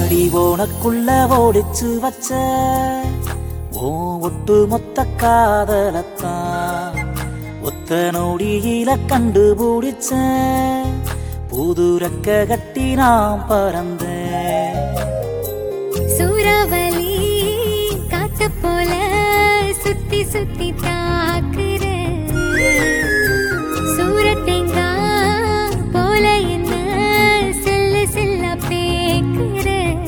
அடி உனக்குள்ள ஓடிச்சு வச்ச ஓ ஒட்டு மொத்த காதலத்தான் ஒத்த நொடியில கண்டுபிடிச்ச புது ரெக்க கட்டி நான் பறந்தேன் சூறாவளி காத்த போல சுத்தி சுத்தி தாக்குற சூரத்தேங்கா போல என்ன செல்ல செல்ல பேக்குற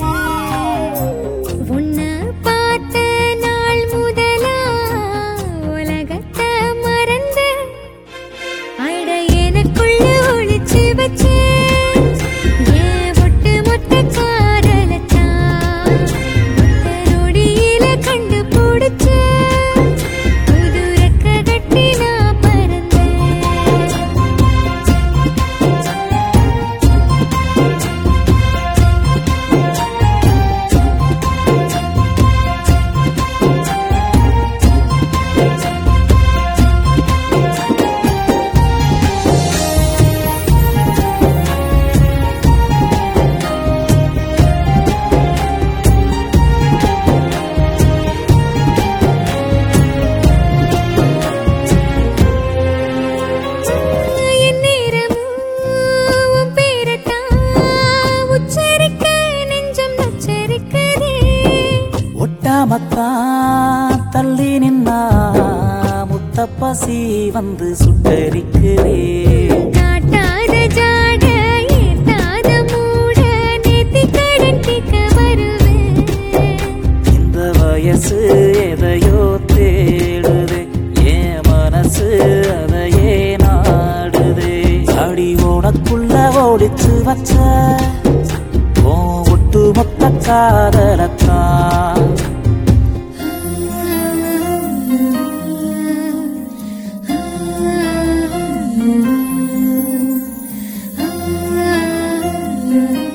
உன்னை பார்த்த நாள் முதலா உலகத்தை மறந்த அட எனக்குள்ள ஒளிச்சு வச்சே ஏன் ஒட்டு மொத்த காதலத்தான் ஒத்த நொடியில கண்டுபிடிச்ச புது ரெக்க கட்டி நான் பறந்தேன் எந்நேரமும் உன் பேரைத்தான் உச்சரிக்க நெஞ்சம் நச்சரிக்குதே. ஒட்டாமத்தான் தள்ளி நின்னா முத்தப்பசி வந்து சுட்டரிக்குதே காட்டாத ஜாட, ஏத்தாத மூட, நேத்திக்கடன் கேட்க வருவேன். இந்த வயசு எதையோ தேடுதே என் மனசு அதையே நாடுதே அடி உனக்குள்ள ஓடிச்சு வச்ச ஓ ஒட்டு மொத்த காதலத்தான் ஆ